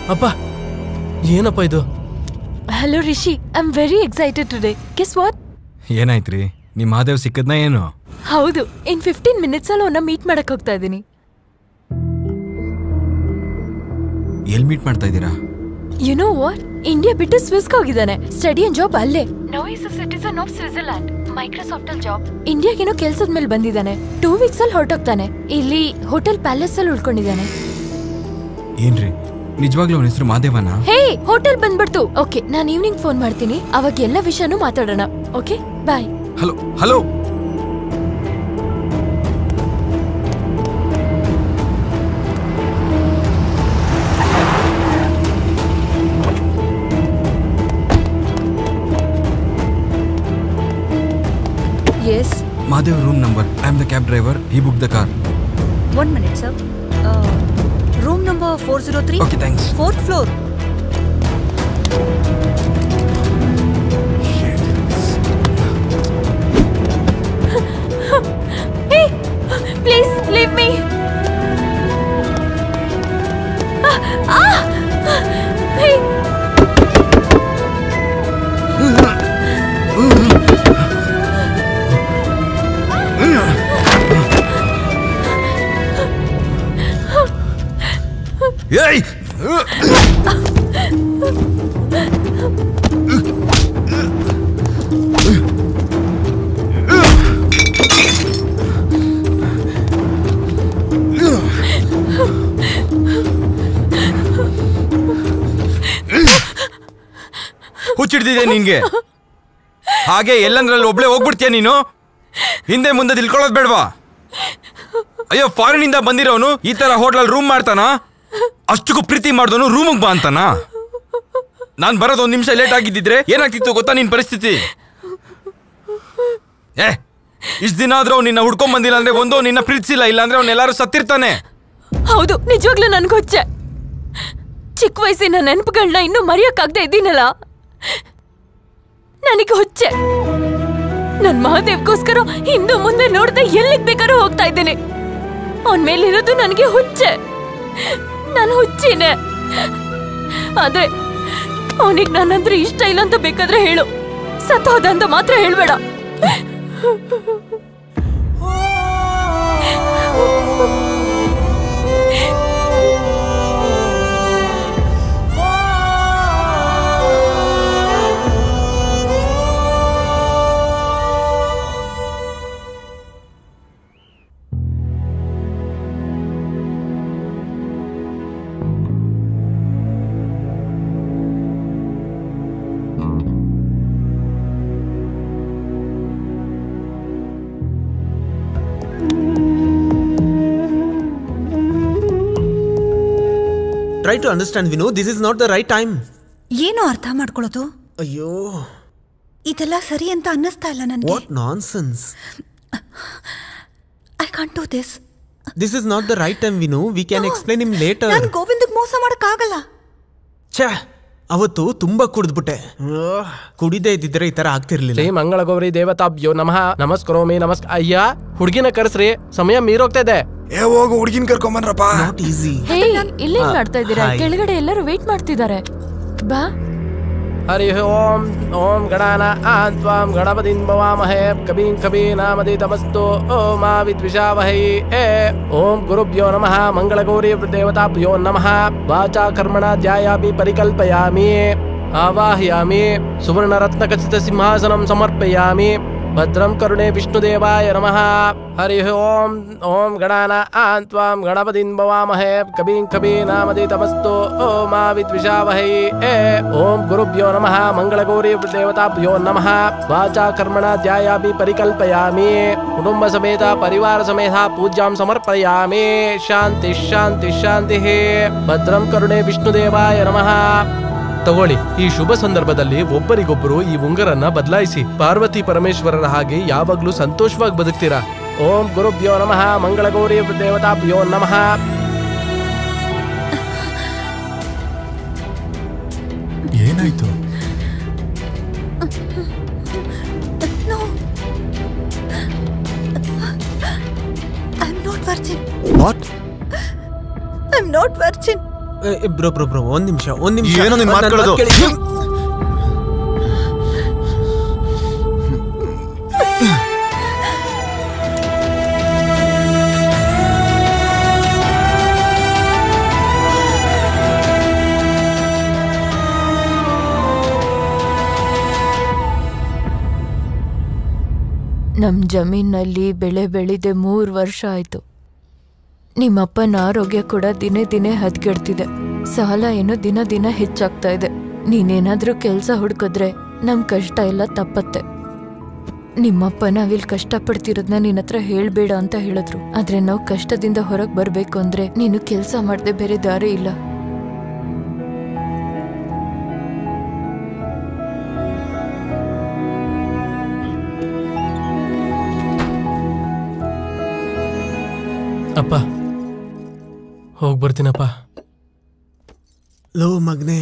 ಅಪ್ಪ ಏನಪ್ಪ ಇದು hello Rishi I am very excited today guess what ಏನಾಯ್ತ್ರಿ ನಿಮ್ಮ ಮಹಾದೇವ್ ಸಿಕ್ಕದ್ನ ಏನು ಹೌದು ಇನ್ ಫಿಫ್ಟೀನ್ ಮಿನಿಟ್ಸ್ ಅಲ್ಲಿ ಅವನ್ನ ಮೀಟ್ ಮಾಡಕ್ ಹೋಗ್ತಾ ಇದ್ದೀನಿ ಎಲ್ ಮೀಟ್ ಮಾಡ್ತಾ ಇದ್ದೀರಾ ಯು ನೋ ವಾಟ್ ಇಂಡಿಯಾ ಬಿಟ್ಟು ಸ್ವಿಸ್ಗೆ ಹೋಗಿದ್ದಾನೆ ಸ್ಟಡಿ ಅಂಡ್ ಜಾಬ್ ಅಲ್ಲೇ no is citizen of Switzerland Microsoft ಅಲ್ಲಿ ಜಾಬ್ ಇಂಡಿಯಾಗೇನೋ ಕೆಲ್ಸದ ಮೇಲೆ ಬಂದಿದ್ದಾನೆ ಟೂ ವೀಕ್ಸ್ ಅಲ್ಲಿ ಹೊರಟೋಗ್ತಾನೆ ಇಲ್ಲಿ ಹೋಟೆಲ್ ಪ್ಯಾಲೇಸ್ ಅಲ್ಲಿ ಉಳ್ಕೊಂಡಿದ್ದಾನೆ ಏನ್ರಿ ನಿಜವಾಗ್ಲೂ ಅವನ ಹೆಸರು ಮಾದೇವನ ಹೇ ಹೋಟೆಲ್ ಬಂದ್ಬಿಡ್ತು ಓಕೆ ನಾನು ಈವ್ನಿಂಗ್ ಫೋನ್ ಮಾಡ್ತೀನಿ ಅವಾಗ ಎಲ್ಲ ವಿಷಯನೂ ಮಾತಾಡೋಣ okay bye hello hello yes Madev room number I am the cab driver ಈ book the car one minute sir room number four zero three okay thanks fourth floor hey please leave me ಏಯ್ ಹುಚ್ಚಿಡ್ದಿದೆ ನಿನ್ಗೆ ಹಾಗೆ ಎಲ್ಲಂದ್ರಲ್ಲಿ ಒಬ್ಳೆ ಹೋಗ್ಬಿಡ್ತೀಯ ನೀನು ಹಿಂದೆ ಮುಂದೆ ತಿಳ್ಕೊಳ್ಳೋದು ಬೇಡವಾ ಅಯ್ಯೋ ಫಾರಿನ್ ಇಂದ ಬಂದಿರೋನು ಈ ತರ ಹೋಟ್ಲಲ್ಲಿ ರೂಮ್ ಮಾಡ್ತಾನ ಅಷ್ಟಕ್ಕೂ ಪ್ರೀತಿ ಮಾಡ್ದವನು ರೂಮಿಗೆ ಬಾ ಅಂತಾನ ನಾನ್ ಬರೋದು ಒಂದ್ ನಿಮಿಷ ಲೇಟ್ ಆಗಿದ್ದಿದ್ರೆ ಏನಾಗ್ತಿತ್ತು ಗೊತ್ತಾ ನಿನ್ ಪರಿಸ್ಥಿತಿ ಏ ಇಷ್ಟ ದಿನ ಆದ್ರೂ ಅವ್ನ್ ನಿನ್ನ ಹುಡ್ಕೊಂಡ್ ಬಂದಿಲ್ಲ ಅಂದ್ರೆ ಒಂದು ನಿನ್ನ ಪ್ರೀತಿಸಿಲ್ಲ ಇಲ್ಲ ಅಂದ್ರೆ ಅವ್ನ ಎಲ್ಲಾರು ಸತ್ತಿರ್ತಾನೆ ಹೌದು ನಿಜವಾಗ್ಲೂ ನನ್ಗೆ ಹುಚ್ಚೆ ಚಿಕ್ಕ ವಯಸ್ಸಿನ ನೆನಪುಗಳನ್ನ ಇನ್ನೂ ಮರೆಯೋಕ್ಕಾಗದೆ ಇದ್ದೀನಲ್ಲ ನನಗೆ ಹುಚ್ಚೆ ನನ್ ಮಹಾದೇವ್ಗೋಸ್ಕರ ಹಿಂದೆ ಮುಂದೆ ನೋಡ್ದೆ ಎಲ್ಲಿಗ್ ಬೇಕಾದ್ರೂ ಹೋಗ್ತಾ ಇದ್ದೇನೆ ಅವನ್ ಮೇಲಿರೋದು ನನಗೆ ಹುಚ್ಚೆ ನಾನು ಹುಚ್ಚಿನೇ ಆದ್ರೆ ಅವನಿಗೆ ನನ್ನಂದ್ರೆ ಇಷ್ಟ ಇಲ್ಲ ಅಂತ ಬೇಕಾದ್ರೆ ಹೇಳು ಸತ್ತೋದ ಅಂತ ಮಾತ್ರ ಹೇಳ್ಬೇಡ try to understand Vinu this is not the right time ಏನು ಅರ್ಥ ಮಾಡ್ಕೊಳ್ಳೋದು ಅಯ್ಯೋ ಇದೆಲ್ಲ ಸರಿ ಅಂತ ಅನ್ನಿಸ್ತಾ ಇಲ್ಲ ನನಗೆ what nonsense I can't do this this is not the right time Vinu we can explain ನಿಮ್ ಲೇಟರ್ ನಾನು ಗೋವಿಂದಗ್ ಮೋಸ ಮಾಡಕ್ಕಾಗಲ್ಲ ಛೇ ಅವತ್ತು ತುಂಬಾ ಕುಡಿದ್ಬಿಟ್ಟೆ ಕುಡಿದೇ ಇದ್ದಿದ್ರೆ ಈ ತರ ಆಗ್ತಿರ್ಲಿಲ್ಲ ಶ್ರೀ ಮಂಗಳ ಗೌರಿ ದೇವತಾಭ್ಯೋ ನಮಃ ನಮಸ್ಕರೋಮಿ ನಮಸ್ಕ ಅಯ್ಯ ಹುಡುಗಿನ ಕರೆಸ್ರಿ ಸಮಯ ಮೀರೋಗ್ತಾ ಇದೆ ಏ ಹೋಗು ಹುಡುಗಿನ ಕರ್ಕೊಂಬನ್ರಪ್ಪ ನಾಟ್ ಈಸಿ ಹೇ ಇಲ್ಲೇನ್ ಮಾಡ್ತಾ ಇದ್ದೀರಾ ಹಾಯ್. ಕೆಳಗಡೆ ಎಲ್ಲರೂ ವೇಟ್ ಮಾಡ್ತಿದ್ದಾರೆ ಬಾ ಹರಿ ಓಂ ಓಂ ಗಣಾನ ಆನ್ ತ್ವಾಂ ಗಣಪತಿಂ ಭವಾಮಹೇ ಕಬೀಂ ಕಬೀನಾಮದಿ ತಮಸ್ತು ಓಂ ಆ ವಿದ್ವಿಷಾವಹೈ ಏ ಓಂ ಗುರುಭ್ಯೋ ನಮಃ ಮಂಗಳಗೌರಿ ದೇವತಾಭ್ಯೋ ನಮಃ ವಾಚಾ ಕರ್ಮಣ ಧ್ಯಾಯಾಮಿ ಪರಿಕಲ್ಪಯಾಮಿ ಆವಾಹಯಾಮಿ ಸುವರ್ಣರತ್ನಖಚಿತ ಸಿಂಹಾಸನಂ ಸಮರ್ಪಯಾಮಿ ಭದ್ರಂ ಕರುಣೆ ವಿಷ್ಣುದೇವಾಯ ನಮಃ ಹರಿ ಓಂ ಓಂ ಗಣಾನ ಆನ್ ತ್ವಾಂ ಗಣಪತಿಂ ಭವಾಮಹೇ ಕಬೀಂ ಕಬೀನಾಮದಿ ತಮಸ್ತು ಓಂ ಆ ವಿದ್ವಿಷಾವಹೈ ಏ ಓಂ ಗುರುಭ್ಯೋ ನಮಃ ಮಂಗಳಗೌರಿ ದೇವತಾಭ್ಯೋ ನಮಃ ವಾಚಾ ಕರ್ಮಣ ಧ್ಯಾಯಾಮಿ ಪರಿಕಲ್ಪಯಾಮಿ ಕುಟುಂಬ ಸಮೇತ ಪರಿವಾರ ಸಮೇತ ಪೂಜ್ಯಾಂ ಸಮರ್ಪಯಾಮಿ ಶಾಂತಿ ಶಾಂತಿ ಶಾಂತಿ ಭದ್ರಂ ಕರುಣೆ ವಿಷ್ಣುದೇವಾಯ ನಮಃ ತಗೊಳ್ಳಿ ಈ ಶುಭ ಸಂದರ್ಭದಲ್ಲಿ ಒಬ್ಬರಿಗೊಬ್ಬರು ಈ ಉಂಗರನ್ನ ಬದಲಾಯಿಸಿ ಪಾರ್ವತಿ ಪರಮೇಶ್ವರರ ಹಾಗೆ ಯಾವಾಗ್ಲೂ ಸಂತೋಷವಾಗಿ ಬದುಕ್ತೀರಾ ಓಂ ಗುರುಭ್ಯೋ ನಮಃ ಮಂಗಳಗೌರಿ ದೇವತಾಭ್ಯೋ ನಮಃ ಏನಾಯ್ತು no I am not virgin what I am not virgin bro bro bro ಒಂದ್ ನಿಮಿಷ ಒಂದ್ ನಿಮಿಷ ಏನೋ ನಿನ್ ನನ್ ಮಾತ್ ಮಾತ್ಕೊಳ್ಳೋದು? ಕೇಳಿ. ನಮ್ ಜಮೀನಲ್ಲಿ ಬೆಳೆ ಬೆಳೆದೆ ಮೂರ್ ವರ್ಷ ಆಯ್ತು ನಿಮ್ಮಪ್ಪನ ಆರೋಗ್ಯ ಕೂಡ ದಿನೇ ದಿನೇ ಹದ್ಗೆಡ್ತಿದೆ ಸಾಲ ಏನು ದಿನ ದಿನ ಹೆಚ್ಚಾಗ್ತಾ ಇದೆ ನೀನೇನಾದ್ರೂ ಕೆಲ್ಸ ಹುಡ್ಕಿದ್ರೆ ನಮ್ ಕಷ್ಟ ಎಲ್ಲ ತಪ್ಪತ್ತೆ ನಿಮ್ಮಪ್ಪ ನಾವಿಲ್ ಕಷ್ಟಪಡ್ತಿರೋದ್ನ ನಿನ್ನ ಹತ್ರ ಹೇಳ್ಬೇಡ ಅಂತ ಹೇಳಿದ್ರು ಆದ್ರೆ ನಾವು ಕಷ್ಟದಿಂದ ಹೊರಗ್ ಬರ್ಬೇಕು ಅಂದ್ರೆ ನೀನು ಕೆಲ್ಸ ಮಾಡ್ದೆ ಬೇರೆ ದಾರಿ ಇಲ್ಲ ಅಪ್ಪ ಹೋಗಿ ಬರ್ತೀನಪ್ಪ ಲೋ ಮಗ್ನೆ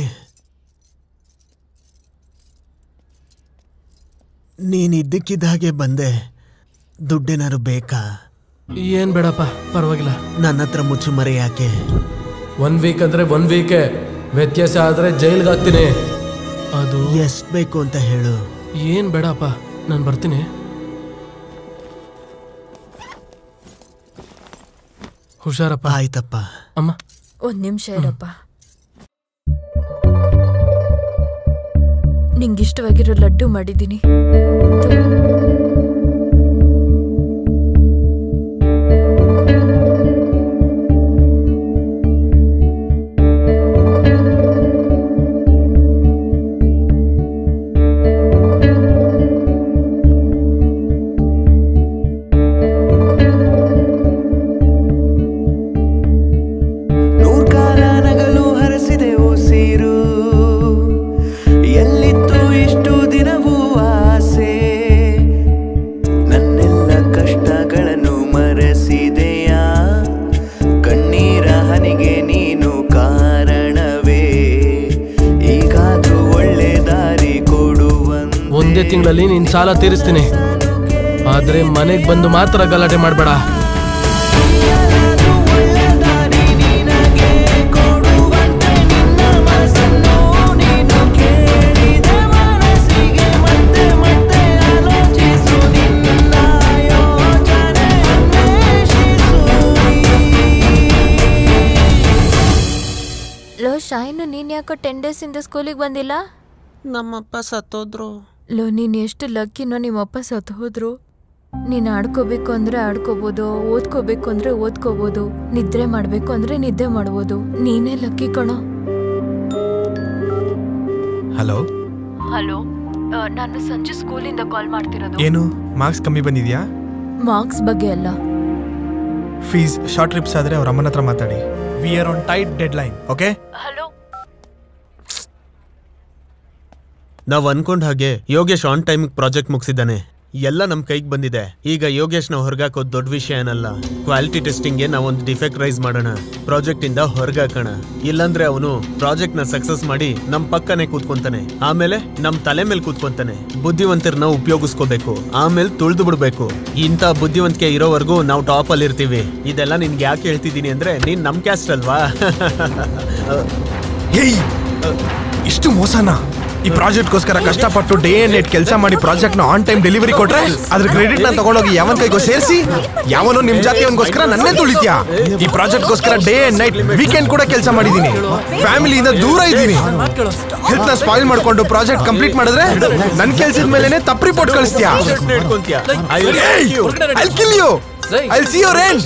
ನೀನ್ ಇದ್ದಕ್ಕಿದ್ದ ಹಾಗೆ ಬಂದೆ ದುಡ್ಡೇನಾರು ಬೇಕಾ ಏನ್ ಬೇಡಪ್ಪ ಪರವಾಗಿಲ್ಲ ನನ್ನ ಹತ್ರ ಮುಚ್ಚುಮರೆ ಯಾಕೆ ಒನ್ ವೀಕ್ ಅಂದ್ರೆ ಒನ್ ವೀಕೆ ವ್ಯತ್ಯಾಸ ಆದ್ರೆ ಜೈಲ್ಗೆ ಹಾಕ್ತೀನಿ ಅದು ಎಷ್ಟ್ ಬೇಕು ಅಂತ ಹೇಳು ಏನ್ ಬೇಡಪ್ಪ ನಾನು ಬರ್ತೀನಿ ಹುಷಾರಪ್ಪ ಆಯ್ತಪ್ಪ ಅಮ್ಮ ಒಂದ್ ನಿಮಿಷ ಇರಪ್ಪ ನಿಂಗಿಷ್ಟವಾಗಿರೋ ಲಡ್ಡು ಮಾಡಿದ್ದೀನಿ ನೂರ್ಕಾಲ ನಗಲು ಹರಸಿದೆ ಉಸಿರು ಎಲ್ಲಿತ್ತು ಇಷ್ಟು ದಿನವೂ ಆಸೆ ನನ್ನೆಲ್ಲ ಕಷ್ಟಗಳನ್ನು ಮರೆಸಿದೆಯಾ ಕಣ್ಣೀರ ಹನಿಗೆ ನೀನು ಕಾರಣವೇ ಈಗಾದ್ರೂ ಒಳ್ಳೆ ದಾರಿ ಕೊಡುವಂತೆ ಒಂದೇ ತಿಂಗಳಲ್ಲಿ ನಿನ್ ಸಾಲ ತೀರಿಸ್ತೀನಿ ಆದ್ರೆ ಮನೆಗ್ ಬಂದು ಮಾತ್ರ ಗಲಾಟೆ ಮಾಡ್ಬೇಡ ಒಳ್ಳೆ ದಾರಿ ನಿನಗೆ ಕೊಡುವಂತೆ ನಿನ್ನ ಮನಸ್ಸನ್ನು ನೀನು ಕೇಳಿದ ಮನಸ್ಸಿಗೆ ಮತ್ತೆ ಮತ್ತೆ ಆಲೋಚಿಸು ನಿನ್ನ ಯೋಚನೆ ಅನ್ವೇಷಿಸು ಲೋ ಶಾಯಿನು ನೀನ್ ಯಾಕೋ ಟೆನ್ ಡೇಸ್ ಇಂದ ಸ್ಕೂಲಿಗೆ ಬಂದಿಲ್ಲ ನಮ್ಮಪ್ಪ ಸತ್ತೋದ್ರು ಲೋ ನೀನ್ ಎಷ್ಟು ಲಕ್ಕಿನೋ ನಿಮ್ಮಪ್ಪ ಸತ್ತು ಹೋದ್ರು ನೀನ್ ಆಡ್ಕೋಬೇಕು ಅಂದ್ರೆ ಆಡ್ಕೋಬೋದು ಓದ್ಕೋಬೇಕು ಅಂದ್ರೆ ಓದ್ಕೋಬೋದು ನಿದ್ರೆ ಮಾಡ್ಬೇಕು ಅಂದ್ರೆ ನಿದ್ದೆ ಮಾಡ್ಬೋದು ನೀನೇ ಲಕ್ಕಿ ಕಣೋ ಹಲೋ ಹಲೋ ನಾನು ಸಂಜೆ ಸ್ಕೂಲಿಂದ ಕಾಲ್ ಮಾಡ್ತಿರೋದು ಏನು ಮಾರ್ಕ್ಸ್ ಕಮ್ಮಿ ಬಂದಿದ್ಯಾ ಮಾರ್ಕ್ಸ್ ಬಗ್ಗೆ ಅಲ್ಲ ಫೀಸ್ ಶಾರ್ಟ್ ಟ್ರಿಪ್ಸ್ ಆದ್ರೆ ಅವ್ರ ಅಮ್ಮನ ಹತ್ರ ಮಾತಾಡಿ we are on tight deadline okay hello ನಾವ್ ಅನ್ಕೊಂಡ್ ಹಾಗೆ ಯೋಗೇಶ್ ಆನ್ ಟೈಮ್ ಪ್ರಾಜೆಕ್ಟ್ ಮುಗಿಸಿದ್ದಾನೆ ಎಲ್ಲ ನಮ್ ಕೈಗೆ ಬಂದಿದೆ ಈಗ ಯೋಗೇಶ್ನ ಹೊರಗಾಕೋದ್ ದೊಡ್ಡ ವಿಷಯ ಏನಲ್ಲ ಕ್ವಾಲಿಟಿ ಟೆಸ್ಟಿಂಗ್ಗೆ ನಾವೊಂದು ಡಿಫೆಕ್ಟ್ ರೈಸ್ ಮಾಡೋಣ ಪ್ರಾಜೆಕ್ಟ್ ಇಂದ ಹೊರಗಾಕೋಣ ಇಲ್ಲಾಂದ್ರೆ ಅವನು ಪ್ರಾಜೆಕ್ಟ್ ನ ಸಕ್ಸಸ್ ಮಾಡಿ ನಮ್ ಪಕ್ಕನೆ ಕೂತ್ಕೊಂತಾನೆ ಆಮೇಲೆ ನಮ್ ತಲೆ ಮೇಲೆ ಕೂತ್ಕೊಂತಾನೆ ಬುದ್ಧಿವಂತರನ್ನ ಉಪಯೋಗಿಸ್ಕೋಬೇಕು ಆಮೇಲೆ ತುಳಿದು ಬಿಡ್ಬೇಕು ಇಂಥ ಬುದ್ಧಿವಂತಿಕೆ ಇರೋವರೆಗೂ ನಾವು ಟಾಪ್ ಅಲ್ಲಿ ಇರ್ತೀವಿ ಇದೆಲ್ಲ ನಿನ್ಗೆ ಯಾಕೆ ಹೇಳ್ತಿದ್ದೀನಿ ಅಂದ್ರೆ ನೀನ್ ನಮ್ ಕ್ಯಾಸ್ಟ್ ಅಲ್ವಾ ಹೇಯ್ ಇಷ್ಟು ಮೋಸನಾ ಈ ಪ್ರಾಜೆಕ್ಟ್ಗೋಸ್ಕರ ಕಷ್ಟಪಟ್ಟು ಡೇ ಅಂಡ್ ನೈಟ್ ಕೆಲಸ ಮಾಡಿ ಪ್ರಾಜೆಕ್ಟ್ ನ ಆನ್ ಟೈಮ್ ಡೆಲಿವರಿ ಕೊಟ್ರೆ ಅದ್ರ ಕ್ರೆಡಿಟ್ ನ ತಗೊಂಡೋಗಿ ಯಾವನ್ ಕೈಗೋ ಸೇರಿಸಿ ಯಾವನೋ ನಿಮ್ ಜಾತಿಯವನ್ಗೋಸ್ಕರ ನನ್ನೇ ತುಳಿತ್ಯಾ ಈ ಪ್ರಾಜೆಕ್ಟ್ಗೋಸ್ಕರ ಡೇ ಅಂಡ್ ನೈಟ್ ವೀಕೆಂಡ್ ಕೂಡ ಕೆಲಸ ಮಾಡಿದೀನಿ ಫ್ಯಾಮಿಲಿಯಿಂದ ದೂರ ಇದ್ದೀನಿ ಹೆಲ್ತ್ ನ ಸ್ಪಾಯಿಲ್ ಮಾಡ್ಕೊಂಡು ಪ್ರಾಜೆಕ್ಟ್ ಕಂಪ್ಲೀಟ್ ಮಾಡಿದ್ರೆ ನನ್ ಕೆಲ್ಸದ ಮೇಲೆನೆ ತಪ್ಪು ರಿಪೋರ್ಟ್ ಕಳಿಸ್ತೀಯಾ ಹಿಡ್ಕೊಂತ್ಯಾ I will Hey! thank you. I'll kill you. I'll see your end.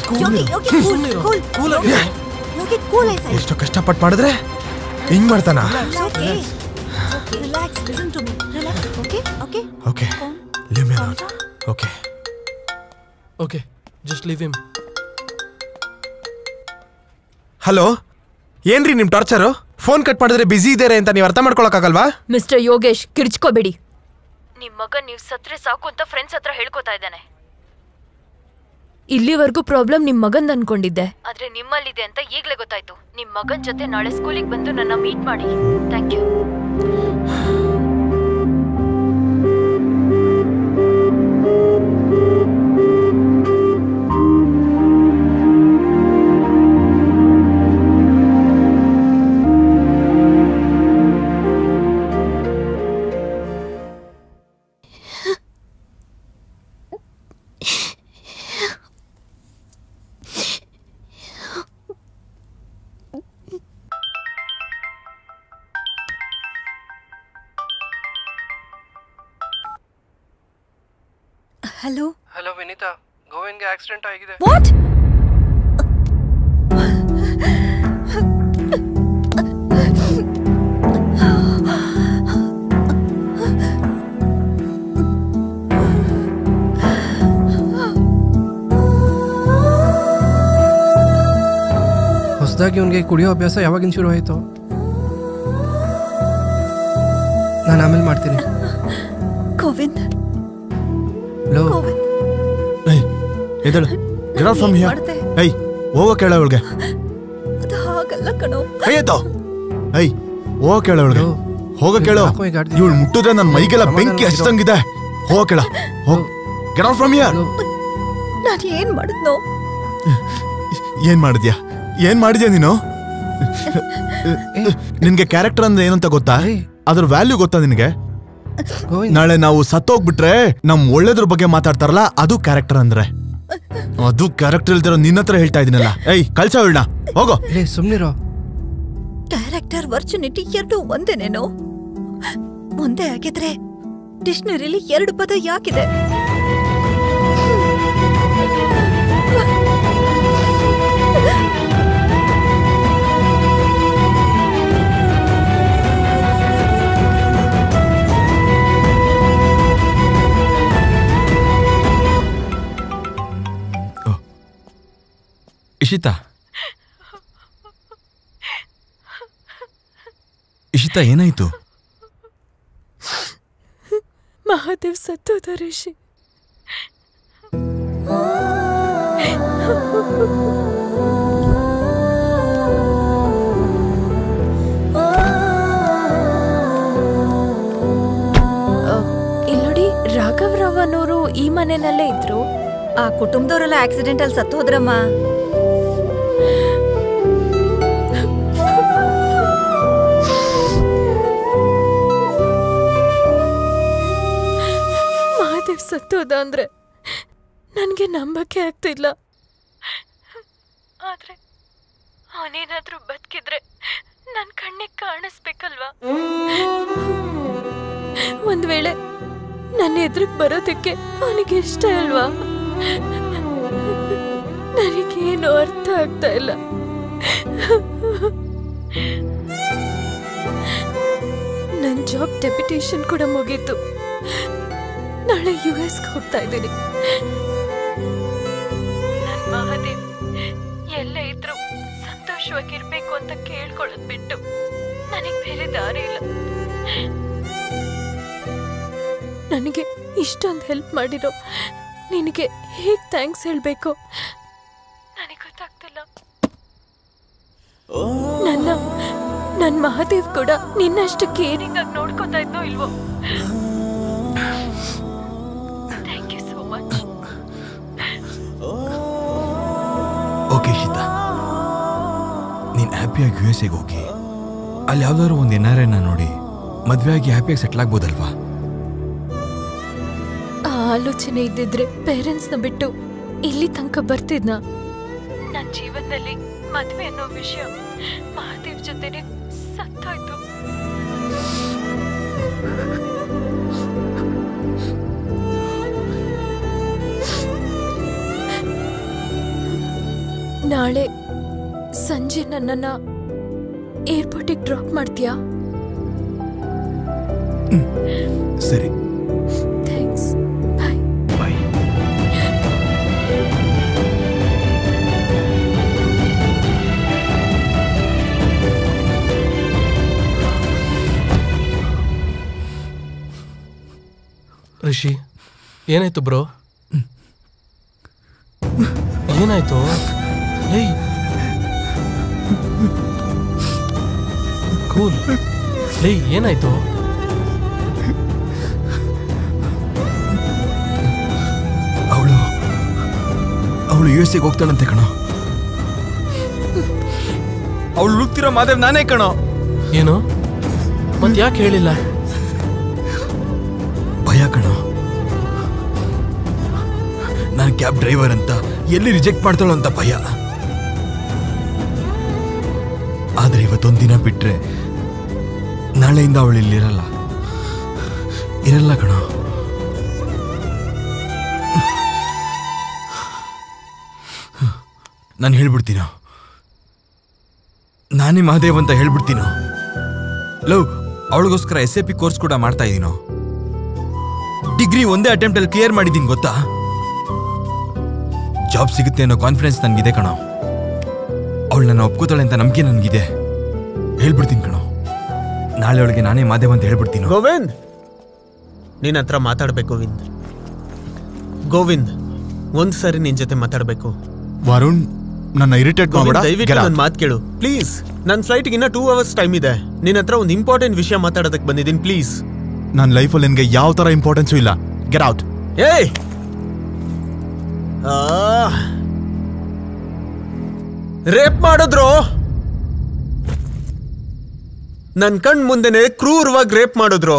Yogi cool I side ಎಷ್ಟು ಕಷ್ಟಪಟ್ಟು ಮಾಡಿದ್ರೆ ಹಿಂಗ್ ಮಾಡ್ತಾನ okay relax listen to me relax okay okay okay leave me alone okay okay just leave him hello ಏನ್ರಿ ನಿಮ್ torture phone cut ಮಾಡಿದ್ರೆ ಬಿಸಿ ಇದ್ದಾರೆ ಅಂತ ನೀವು ಅರ್ಥ ಮಾಡ್ಕೊಳಕ್ಕಾಗಲ್ವಾ ಮಿಸ್ಟರ್ ಯೋಗೇಶ್ ಕಿರ್ಚ್ಕೋಬೇಡಿ ನಿಮ್ ಮಗ ನೀವ್ ಸತ್ರೆ ಸಾಕು ಅಂತ ಫ್ರೆಂಡ್ಸ್ ಹತ್ರ ಹೇಳ್ಕೊತಾ ಇದ್ದಾನೆ ಇಲ್ಲಿವರೆಗೂ ಪ್ರಾಬ್ಲಮ್ ನಿಮ್ ಮಗಂದ್ ಅನ್ಕೊಂಡಿದ್ದೆ ಆದ್ರೆ ನಿಮ್ಮಲ್ಲಿದೆ ಅಂತ ಈಗ್ಲೇ ಗೊತ್ತಾಯ್ತು ನಿಮ್ ಮಗನ್ ಜೊತೆ ನಾಳೆ ಸ್ಕೂಲಿಗೆ ಬಂದು ನನ್ನ ಮೀಟ್ ಮಾಡಿ thank you hello hello Vinita ಗೋವಿಂದ್ಗೆ ಆಕ್ಸಿಡೆಂಟ್ ಆಗಿದೆ ವಾಟ್ ಹೊಸದಾಗಿ ಅವನಿಗೆ ಕುಡಿಯೋ ಅಭ್ಯಾಸ ಯಾವಾಗಿನ ಶುರು ಆಯಿತು ನಾನು ಆಮೇಲೆ ಮಾಡ್ತೀನಿ ಗೋವಿಂದ್ ಲೋ ಗೋವಿಂದ್ ಏಯ್ ಎದಳು ಗೆಟ್ ಔಟ್ ಫ್ರಮ್ ಏನ್ ಹಿಯರ್ ಮಾಡ್ದೆ? ಏಯ್ ಹೋಗೋ ಕೇಳ ಅವಳಿಗೆ ಅದು ಹಾಗಲ್ಲ ಕಣೋ ಕೈ ಎತ್ತೋ ಏಯ್ ಹೋಗೋ ಕೇಳ ಅವಳಿಗೆ ಲೋ, ಹೋಗೋ ಕೇಳು ಯಾಕೋ ಈಗ ಆಡ್ತಿದ್ಯಾ? ಇವಳು ಮುಟ್ಟಿದ್ರೆ ನನ್ನ ಮೈಗೆಲ್ಲ ಸಮಾಧಾನ ಬೆಂಕಿ ಇರು. ಹಚ್ಚಂಗಿದೆ ಹೋಗೋ ಕೇಳ ಹೋಗ್ ಗೆಟ್ ಔಟ್ ಫ್ರಮ್ ಹಿಯರ್ ಲೋ, ನಾನು ಏನ್ ಮಾಡಿದ್ನೋ ಏನ್ ಮಾಡಿದ್ಯಾ ಏನ್ ಮಾಡಿದ್ಯಾ ನೀನು ನಿನ್ಗೆ ಕ್ಯಾರೆಕ್ಟರ್ ಅಂದ್ರೆ ಏನು ಅಂತ ಗೊತ್ತಾ ಏಯ್. ಅದ್ರ ವ್ಯಾಲ್ಯೂ ಗೊತ್ತಾ ನಿನಗೆ ಗೋವಿಂದ್ ನಾಳೆ ನಾವು ಸತ್ತೋಗ್ಬಿಟ್ರೆ ನಮ್ ಒಳ್ಳೇದ್ರ ಬಗ್ಗೆ ಮಾತಾಡ್ತಾರಲ್ಲ ಅದು ಕ್ಯಾರೆಕ್ಟರ್ ಅಂದ್ರೆ ಅದು ಕ್ಯಾರೆಕ್ಟರ್ ಇಲ್ದಿರೋ ನಿನ್ನ ಹತ್ರ ಹೇಳ್ತಾ ಇದೀನಲ್ಲ ಏಯ್ ಕಳ್ಸ ಅವಳನ್ನ ಹೋಗೋ ಲೇ ಸುಮ್ನಿರೋ ಕ್ಯಾರೆಕ್ಟರ್ ವರ್ಚುನಿಟಿ ಎರಡು ಒಂದೇನೇನೋ ಒಂದೇ ಆಗಿದ್ರೆ ಡಿಕ್ಷನರಿಲಿ ಎರಡು ಪದ ಯಾಕಿದೆ ಇಶಿತಾ ಇಶಿತಾ ಏನಾಯ್ತು ಮಹಾದೇವ್ ಸತ್ತೋದ ಋಷಿ ಇಲ್ಲಿ ನೋಡಿ ರಾಘವ್ ರಾವ್ ಅನ್ನೋರು ಈ ಮನೆಯಲ್ಲೇ ಇದ್ರು ಆ ಕುಟುಂಬದವರೆಲ್ಲ ಆಕ್ಸಿಡೆಂಟ್ ಅಲ್ಲಿ ಸತ್ತು ಹೋದ್ರಮ್ಮ ಮಹಾದೇವ್ ಸತ್ತೋದ ಅಂದ್ರೆ ನನಗೆ ನಂಬಕ್ಕೆ ಆಗ್ತಿಲ್ಲ ಆದ್ರೆ ಅವನೇನಾದ್ರೂ ಬದುಕಿದ್ರೆ ನನ್ ಕಣ್ಣಿಗೆ ಕಾಣಿಸ್ಬೇಕಲ್ವಾ ಒಂದ್ ವೇಳೆ ನನ್ನ ಎದುರಿಗೆ ಬರೋದಕ್ಕೆ ಅವನಿಗೆ ಇಷ್ಟ ಅಲ್ವಾ ನನಗೇನು ಅರ್ಥ ಆಗ್ತಾ ಇಲ್ಲ ನನ್ನ ಜಾಬ್ ಡೆಪ್ಯುಟೇಷನ್ ಕೂಡ ಮುಗೀತು ನಾಳೆ ಯು ಎಸ್ಗೆ ಹೋಗ್ತಾ ಇದ್ದೀನಿ ನನ್ ಮಹಾದೇವ್ ಎಲ್ಲ ಇದ್ರು ಸಂತೋಷವಾಗಿರ್ಬೇಕು ಅಂತ ಕೇಳ್ಕೊಳ್ಳೋದ್ ಬಿಟ್ಟು ನನಗೆ ಬೇರೆ ದಾರಿ ಇಲ್ಲ ನನಗೆ ಇಷ್ಟೊಂದು ಹೆಲ್ಪ್ ಮಾಡಿರೋ ನಿನಗೆ ಹೇಗ್ ಥ್ಯಾಂಕ್ಸ್ ಹೇಳ್ಬೇಕು ನನಗೆ ಗೊತ್ತಾಗ್ತಿಲ್ಲ ನನ್ನ ನನ್ ಮಹಾದೇವ್ ಕೂಡ ನಿನ್ನಷ್ಟು ಕೇರಿಂಗ್ ಆಗಿ ನೋಡ್ಕೊತಾ ಇದ್ನೋ ಇಲ್ವೋ thank you so much okay Ishita ನೀನ್ ಹ್ಯಾಪಿಯಾಗಿ ಯು ಎಸ್ ಎಗೆ ಹೋಗಿ ಅಲ್ಲಿ ಯಾವ್ದಾದ್ರು ಒಂದು ಎನ್ ಆರ್ ಐನ ನೋಡಿ ಮದ್ವೆ ಆಗಿ ಹ್ಯಾಪಿಯಾಗಿ ಸೆಟ್ಲ್ ಆಗ್ಬೋದಲ್ವಾ ಆ ಆಲೋಚನೆ ಇದ್ದಿದ್ರೆ ಪೇರೆಂಟ್ಸ್ನ ಬಿಟ್ಟು ಇಲ್ಲಿ ತನಕ ಬರ್ತಿದ್ನ ನನ್ನ ಜೀವನದಲ್ಲಿ ಮದ್ವೆ ಅನ್ನೋ ವಿಷಯ ಮಹಾದೇವ್ ಜೊತೆನೆ ಸತ್ತೋಯ್ತು ನಾಳೆ ಸಂಜೆ ನನ್ನನ್ನ ಏರ್ಪೋರ್ಟಿಗೆ ಡ್ರಾಪ್ ಮಾಡ್ತೀಯಾ ಸರಿ ಥ್ಯಾಂಕ್ಸ್ ಬಾಯ್ ರಿಷಿ ಏನಾಯ್ತು ಬ್ರೋ ಏನಾಯ್ತು ಏಯ್ ಕೂಲ್ ಏಯ್ ಏನಾಯ್ತು ಅವಳು ಅವಳು ಯು ಎಸ್ ಎಗೆ ಹೋಗ್ತಾಳಂತೆ ಕಣೋ ಅವಳು ಹುಡುಕ್ತಿರೋ ಮಾದೇವ್ ನಾನೇ ಕಣೋ ಏನು ಮತ್ ಯಾಕೆ ಹೇಳಿಲ್ಲ ಭಯ ಕಣೋ ನಾನು ಕ್ಯಾಬ್ ಡ್ರೈವರ್ ಅಂತ ಎಲ್ಲಿ ರಿಜೆಕ್ಟ್ ಮಾಡ್ತಾಳೋ ಅಂತ ಭಯ ಆದ್ರೆ ಇವತ್ತೊಂದ್ ದಿನ ಬಿಟ್ರೆ ನಾಳೆಯಿಂದ ಅವಳು ಇಲ್ಲಿರಲ್ಲ ಇರಲ್ಲ ಕಣೋ ನಾನು ಹೇಳ್ಬಿಡ್ತೀನೋ ನಾನೇ ಮಹಾದೇವ್ ಅಂತ ಹೇಳ್ಬಿಡ್ತೀನೋ ಲವ್ ಅವಳಿಗೋಸ್ಕರ ಎಸ್ ಎ ಪಿ ಕೋರ್ಸ್ ಕೂಡ ಮಾಡ್ತಾ ಇದ್ದೀನೋ ಡಿಗ್ರಿ ಒಂದೇ ಅಟೆಂಪ್ಟ್ ಅಲ್ಲಿ ಕ್ಲಿಯರ್ ಮಾಡಿದ್ದೀನಿ ಗೊತ್ತಾ ಜಾಬ್ ಸಿಗುತ್ತೆ ಅನ್ನೋ ಕಾನ್ಫಿಡೆನ್ಸ್ ನನಗಿದೆ ಕಣೋ ಅವಳು ನನ್ನ ಒಪ್ಕೋತಾಳೆ ಅಂತ ನಂಬಿಕೆ ನನಗಿದೆ ಹೇಳ್ಬಿಡ್ತೀನಿ ಕಣೋ ನಾಳೆ ಅವಳಿಗೆ ನಾನೇ ಮಾದೇವ್ ಅಂತ ಹೇಳ್ಬಿಡ್ತೀನಿ ಗೋವಿಂದ್ ನಿನ್ನ ಹತ್ರ ಮಾತಾಡ್ಬೇಕು ಗೋವಿಂದ್ ಗೋವಿಂದ್ ಒಂದ್ ಸರಿ ನಿನ್ ಜೊತೆ ಮಾತಾಡ್ಬೇಕು ವರುಣ್ ನನ್ನ ಇರಿಟೇಟ್ ಗೋವಿಂದ್, ಮಾಡಬೇಡ ದಯವಿಟ್ಟು ನನ್ನ ಮಾತು ಕೇಳು ಪ್ಲೀಸ್ ನನ್ನ ಫ್ಲೈಟ್ಗೆ ಇನ್ನ ಟೂ ಅವರ್ಸ್ ಟೈಮ್ ಇದೆ ನಿನ್ನ ಹತ್ರ ಒಂದು ಇಂಪಾರ್ಟೆಂಟ್ ವಿಷಯ ಮಾತಾಡೋದಕ್ಕೆ ಬಂದಿದ್ದೀನಿ ಪ್ಲೀಸ್ ನನ್ನ ಲೈಫಲ್ಲಿ ನಿನಗೆ ಯಾವ ತರ ಇಂಪಾರ್ಟೆನ್ಸು ಇಲ್ಲ ಗೆಟ್ ಔಟ್ ಏಯ್ ರೇಪ್ ಮಾಡಿದ್ರು ನನ್ ಕಣ್ ಮುಂದೆನೆ ಕ್ರೂರವಾಗಿ ರೇಪ್ ಮಾಡಿದ್ರು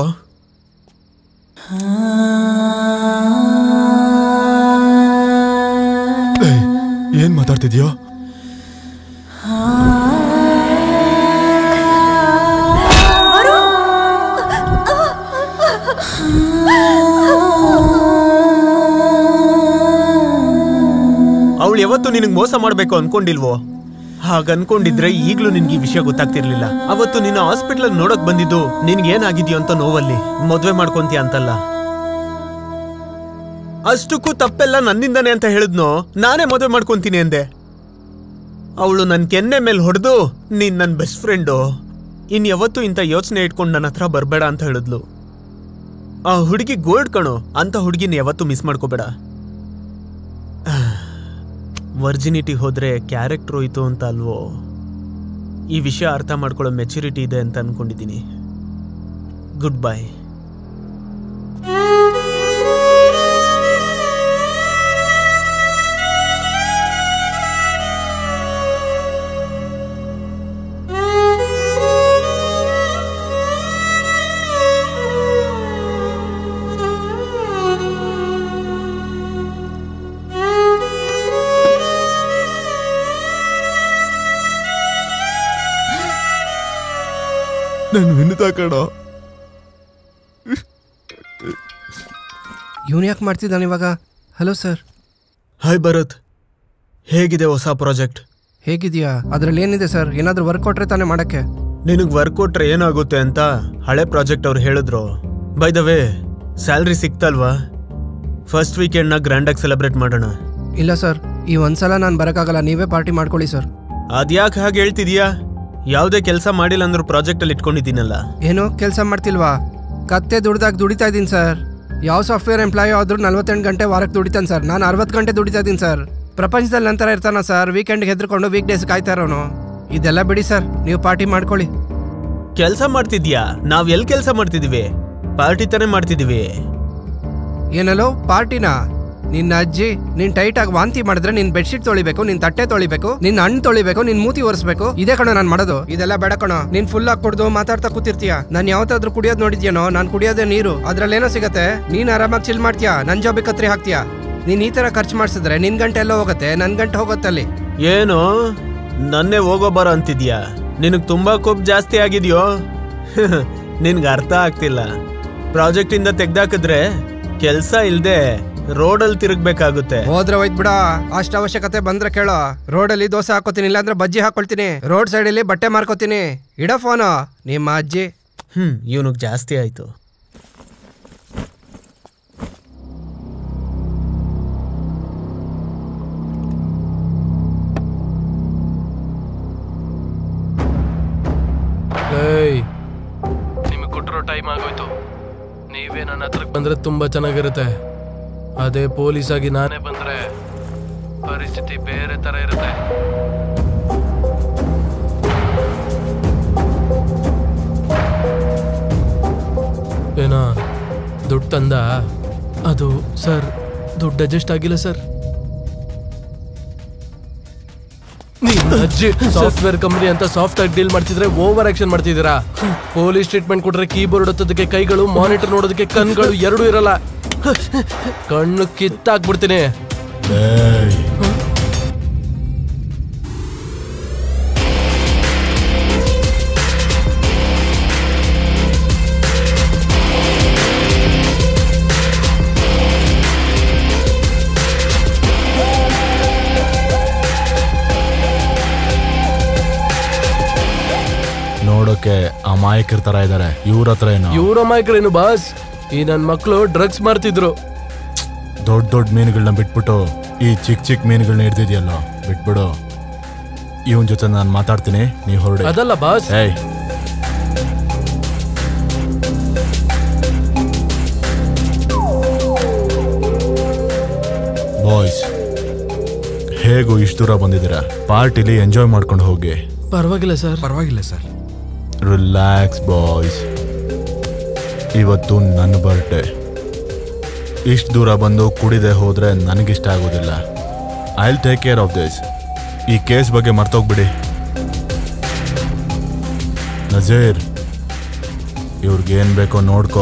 ಏನ್ ಮಾತಾಡ್ತಿದ್ಯೋ ಅವಳು ಯಾವತ್ತು ನಿನಗೆ ಮೋಸ ಮಾಡ್ಬೇಕು ಅನ್ಕೊಂಡಿಲ್ವೋ ಹಾಗ ಅನ್ಕೊಂಡಿದ್ರೆ ಈಗ್ಲೂ ನಿನ್ಗೆ ಈ ವಿಷಯ ಗೊತ್ತಾಗ್ತಿರ್ಲಿಲ್ಲ ಅವತ್ತು ನಿನ್ನ ಹಾಸ್ಪಿಟ್ಲ್ ನೋಡಕ್ ಬಂದಿದ್ದು ನಿನ್ಗೆ ಏನಾಗಿದ್ಯೋ ಅಂತ ನೋವಲ್ಲಿ ಮದ್ವೆ ಮಾಡ್ಕೊಂತೀಯ ಅಂತಲ್ಲ ಅಷ್ಟಕ್ಕೂ ತಪ್ಪೆಲ್ಲ ನನ್ನಿಂದಾನೆ ಅಂತ ಹೇಳಿದ್ನೋ ನಾನೇ ಮದುವೆ ಮಾಡ್ಕೊಂತೀನಿ ಅಂದೆ ಅವಳು ನನ್ ಕೆನ್ನೆ ಮೇಲೆ ಹೊಡೆದು ನೀನ್ ನನ್ನ ಬೆಸ್ಟ್ ಫ್ರೆಂಡು ಇನ್ ಯಾವತ್ತೂ ಇಂಥ ಯೋಚನೆ ಇಟ್ಕೊಂಡು ನನ್ನ ಹತ್ರ ಬರಬೇಡ ಅಂತ ಹೇಳಿದ್ಲು ಆ ಹುಡುಗಿ ಗೋಲ್ಡ್ ಕಣೋ ಅಂತ ಹುಡುಗಿನ ಯಾವತ್ತೂ ಮಿಸ್ ಮಾಡ್ಕೋಬೇಡ ವರ್ಜಿನಿಟಿ ಹೋದ್ರೆ ಕ್ಯಾರೆಕ್ಟರ್ ಹೋಯ್ತು ಅಂತ ಅಲ್ವೋ ಈ ವಿಷಯ ಅರ್ಥ ಮಾಡ್ಕೊಳ್ಳೋ ಮೆಚುರಿಟಿ ಇದೆ ಅಂತ ಅನ್ಕೊಂಡಿದ್ದೀನಿ ಗುಡ್ ಬೈ ನಾನು ವಿನುತಾ ಕಣೋ ಇವನು ಯಾಕೆ ಮಾಡ್ತಿದ್ದಾನೆ ಇವಾಗ ಹಲೋ ಸರ್ ಹಾಯ್ ಭರತ್ ಹೇಗಿದೆ ಹೊಸ ಪ್ರಾಜೆಕ್ಟ್ ಹೇಗಿದೆಯಾ ಅದರಲ್ಲಿ ಏನಿದೆ ಸರ್ ಏನಾದರೂ ವರ್ಕ್ ಕೊಟ್ರೆ ತಾನೇ ಮಾಡೋಕ್ಕೆ ನಿನಗೆ ವರ್ಕ್ ಕೊಟ್ರೆ ಏನಾಗುತ್ತೆ ಅಂತ ಹಳೆ ಪ್ರಾಜೆಕ್ಟ್ ಅವ್ರು ಹೇಳಿದ್ರು ಬೈ ದ ವೇ ಸ್ಯಾಲ್ರಿ ಸಿಕ್ತಲ್ವಾ ಫಸ್ಟ್ ವೀಕೆಂಡ್ನ ಗ್ರ್ಯಾಂಡಾಗಿ ಸೆಲೆಬ್ರೇಟ್ ಮಾಡೋಣ ಇಲ್ಲ ಸರ್ ಈ ಒಂದ್ಸಲ ನಾನು ಬರೋಕ್ಕಾಗಲ್ಲ ನೀವೇ ಪಾರ್ಟಿ ಮಾಡ್ಕೊಳ್ಳಿ ಸರ್ ಅದ್ಯಾಕೆ ಹಾಗೆ ಹೇಳ್ತಿದೀಯಾ ಯಾವುದೇ ಕೆಲಸ ಮಾಡಿಲ್ಲ ಅಂದ್ರೂ ಪ್ರಾಜೆಕ್ಟಲ್ಲಿ ಇಟ್ಕೊಂಡಿದ್ದೀನಲ್ಲ ಏನು ಕೆಲಸ ಮಾಡ್ತಿಲ್ವಾ ಕತ್ತೆ ದುಡ್ದಾಗ ದುಡಿತಾ ಇದ್ದೀನಿ ಸರ್ ಯಾವ ಸಾಫ್ಟ್ವೇರ್ ಎಂಪ್ಲಾಯ್ ಆದ್ರೂ ನಲ್ವತ್ತೆಂಟು ಗಂಟೆ ವಾರಕ್ಕೆ ದುಡಿತಾನೆ ಸರ್ ನಾನು ಅರವತ್ತು ಗಂಟೆ ದುಡಿತಾ ಇದ್ದೀನಿ ಸರ್ ಪ್ರಪಂಚದಲ್ಲಿ ನಂತರ ಇರ್ತಾನ ಸರ್ ವೀಕೆಂಡ್ಗೆ ಹೆದ್ರುಕೊಂಡು ವೀಕ್ ಡೇಸ್ ಕಾಯ್ತಾ ಇರೋನು ಇದೆಲ್ಲ ಬಿಡಿ ಸರ್ ನೀವು ಪಾರ್ಟಿ ಮಾಡ್ಕೊಳ್ಳಿ ಕೆಲಸ ಮಾಡ್ತಿದ್ಯಾ ನಾವ್ ಎಲ್ಲಿ ಕೆಲಸ ಮಾಡ್ತಿದೀವಿ ಪಾರ್ಟಿ ತಾನೇ ಮಾಡ್ತಿದೀವಿ ಏನಲ್ಲೋ ಪಾರ್ಟಿನಾ ನಿನ್ನ ಅಜ್ಜಿ ನೀನ್ ಟೈಟ್ ಆಗಿ ವಾಂತಿ ಮಾಡಿದ್ರೆ ನಿನ್ ಬೆಡ್ಶೀಟ್ ತೊಳಿಬೇಕು ನಿನ್ ತಟ್ಟೆ ತೊಳಿಬೇಕು ನಿನ್ ಹಣ್ಣು ತೊಳಿಬೇಕು ನಿನ್ ಮೂತಿ ಒರೆಸ್ಬೇಕು ಇದೇ ಕಣೋ ನಾನ್ ಮಾಡೋದು ಇದೆಲ್ಲ ಬೇಡ ಕಣೋ ನೀನ್ ಫುಲ್ ಆಗಿ ಕುಡ್ದು ಮಾತಾಡ್ತಾ ಕೂತಿರ್ತೀಯ ನಾನ್ ಯಾವತ್ತಾದ್ರೂ ಕುಡಿಯೋದ್ ನೋಡಿದ್ಯೇನೋ ನಾನ್ ಕುಡಿಯೋದೇ ನೀರು ಅದ್ರಲ್ಲೇನೋ ಸಿಗತ್ತೆ ನೀನ್ ಆರಾಮಾಗಿ ಚಿಲ್ ಮಾಡ್ತೀಯಾ ನನ್ ಜಾಬಿಗೆ ಕತ್ರಿ ಹಾಕ್ತೀಯಾ ನೀನ್ ಈ ತರ ಖರ್ಚು ಮಾಡಿಸಿದ್ರೆ ನಿನ್ ಗಂಟೆ ಎಲ್ಲ ಹೋಗುತ್ತೆ ನನ್ ಗಂಟೆ ಹೋಗುತ್ತೆ ಅಲ್ಲಿ ಏನು ನನ್ನೇ ಹೋಗೋ ಬರೋ ಅಂತಿದ್ಯಾ ನಿನಗ್ ತುಂಬಾ ಕೋಪ್ ಜಾಸ್ತಿ ಆಗಿದ್ಯೋ ನಿನ್ಗೆ ಅರ್ಥ ಆಗ್ತಿಲ್ಲ ಪ್ರಾಜೆಕ್ಟ್ ಇಂದ ತೆಗ್ದಾಕಿದ್ರೆ ಕೆಲ್ಸ ಇಲ್ದೆ ರೋಡಲ್ಲಿ ತಿರುಗ್ಬೇಕಾಗುತ್ತೆ ಹೋದ್ರೆ ಹೋಯ್ತು ಬಿಡ ಅಷ್ಟ ಅವಶ್ಯಕತೆ ಬಂದ್ರೆ ಕೇಳೋ ರೋಡಲ್ಲಿ ದೋಸೆ ಹಾಕೋತೀನಿ ಇಲ್ಲಾಂದ್ರೆ ಬಜ್ಜಿ ಹಾಕೊಳ್ತೀನಿ ರೋಡ್ ಸೈಡಲ್ಲಿ ಬಟ್ಟೆ ಮಾರ್ಕೋತೀನಿ ಇಡ ಫೋನು ನಿಮ್ಮ ಅಜ್ಜಿ ಹ್ಮ್ ಇವನಿಗೆ ಜಾಸ್ತಿ ಆಯ್ತು ಏಯ್ ನಿಮಗೆ ಕೊಟ್ಟಿರೋ ಟೈಮ್ ಆಗೋಯ್ತು ನೀವೇ ನನ್ನ ಹತ್ರಕ್ಕೆ ಬಂದ್ರೆ ತುಂಬಾ ಚೆನ್ನಾಗಿರುತ್ತೆ ಅದೇ ಪೊಲೀಸ್ ಆಗಿ ನಾನೇ ಬಂದ್ರೆ ಪರಿಸ್ಥಿತಿ ಬೇರೆ ತರ ಇರುತ್ತೆ ಏನೋ ದುಡ್ಡು ತಂದ ಅದು ಸರ್ ದುಡ್ಡು ಅಡ್ಜಸ್ಟ್ ಆಗಿಲ್ಲ ಸರ್ ನಿಮ್ಮ ಅಜ್ಜಿ ಸಾಫ್ಟ್ವೇರ್ ಕಂಪನಿ ಅಂತ ಸಾಫ್ಟ್ ಆಗಿ ಡೀಲ್ ಮಾಡ್ತಿದ್ರೆ ಓವರ್ ಆಕ್ಷನ್ ಮಾಡ್ತಿದ್ದೀರಾ ಪೊಲೀಸ್ ಟ್ರೀಟ್ಮೆಂಟ್ ಕೊಟ್ರೆ ಕೀಬೋರ್ಡ್ ಹತ್ತೋದಕ್ಕೆ ಕೈಗಳು ಮಾನಿಟರ್ ನೋಡೋದಕ್ಕೆ ಕಣ್ಗಳು ಎರಡೂ ಇರಲ್ಲ ಕಣ್ಣು ಕಿತ್ತಾಕ್ಬಿಡ್ತೀನಿ ಅಮಾಯಕರ ತರ ಇದಾರೆ ಇವ್ರ ಹತ್ರ ಏನು ಇವ್ರ ಅಮಾಯಕರೇನು ಬಾಸ್ ಈ ನನ್ ಮಕ್ಳು ಡ್ರಗ್ಸ್ ಮಾಡ್ತಿದ್ರು ದೊಡ್ಡ ದೊಡ್ಡ ಮೀನುಗಳನ್ನ ಬಿಟ್ಬಿಟ್ಟು ಈ ಚಿಕ್ಕ ಚಿಕ್ಕ ಮೀನುಗಳನ್ನ ಹಿಡ್ದಿದ್ಯಲ್ಲ ಬಿಟ್ಬಿಡು ಇವನ್ ಜೊತೆ ನಾನು ಮಾತಾಡ್ತೀನಿ ನೀವು ಹೊರಡಿ ಅದಲ್ಲ ಬಾಸ್ ಏಯ್ ಬಾಯ್ಸ್ ಹೇಗೂ ಇಷ್ಟು ದೂರ ಬಂದಿದ್ದೀರಾ ಪಾರ್ಟಿಲಿ ಎಂಜಾಯ್ ಮಾಡ್ಕೊಂಡು ಹೋಗಿ ಪರವಾಗಿಲ್ಲ ಸರ್ ಪರವಾಗಿಲ್ಲ ಸರ್ ರಿಲ್ಯಾಕ್ಸ್ ಬಾಯ್ಸ್ ಇವತ್ತು ನನ್ನ ಬರ್ಡೇ ಇಷ್ಟು ದೂರ ಬಂದು ಕುಡಿದೆ ಹೋದ್ರೆ ನನಗಿಷ್ಟ ಆಗೋದಿಲ್ಲ I will take care of this ಈ ಕೇಸ್ ಬಗ್ಗೆ ಮರ್ತೋಗ್ಬಿಡಿ ನಜೀರ್ ಇವ್ರಿಗೇನ್ ಬೇಕೋ ನೋಡ್ಕೋ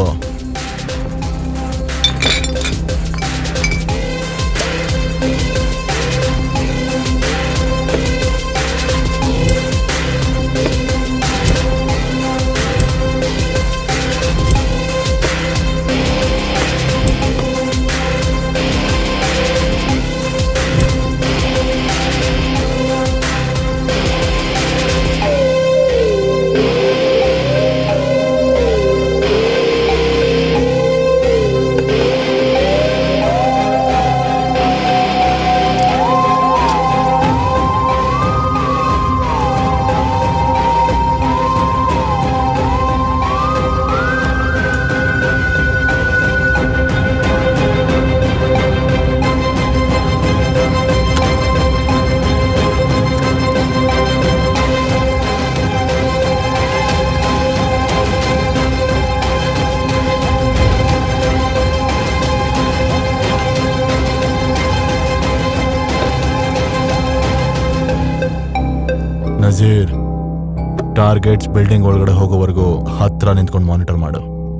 ನಜೀರ್ ಟಾರ್ಗೆಟ್ಸ್ ಬಿಲ್ಡಿಂಗ್ ಒಳಗಡೆ ಹೋಗೋವರೆಗೂ ಹತ್ರ ನಿಂತ್ಕೊಂಡು ಮಾನಿಟರ್ ಮಾಡು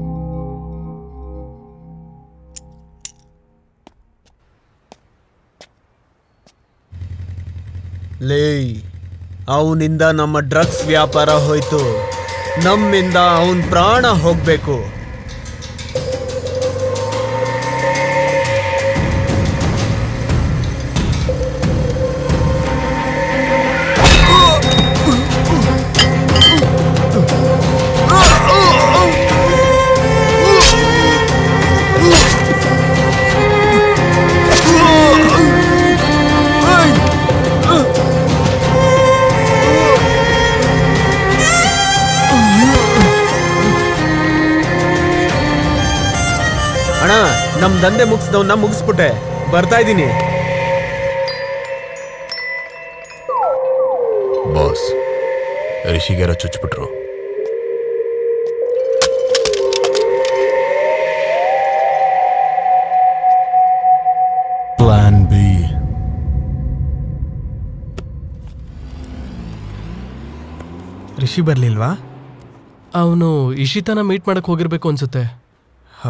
ಲೇ ಅವನಿಂದ ನಮ್ಮ ಡ್ರಗ್ಸ್ ವ್ಯಾಪಾರ ಹೋಯ್ತು ನಮ್ಮಿಂದ ಅವನ್ ಪ್ರಾಣ ಹೋಗ್ಬೇಕು ಅಣ್ಣ ನಮ್ ದಂಧೆ ಮುಗಿಸ್ದವನ್ನ ಮುಗಿಸ್ಬಿಟ್ಟೆ ಬರ್ತಾ ಇದ್ದೀನಿ ಬಾಸ್ ರಿಷಿಗೆರ ಚುಚ್ಬಿಟ್ರು ಪ್ಲಾನ್ ಬಿ ರಿಷಿ ಬರ್ಲಿಲ್ವಾ ಅವನು ಇಶಿತನ ಮೀಟ್ ಮಾಡಕ್ ಹೋಗಿರ್ಬೇಕು ಅನ್ಸುತ್ತೆ ಹೋ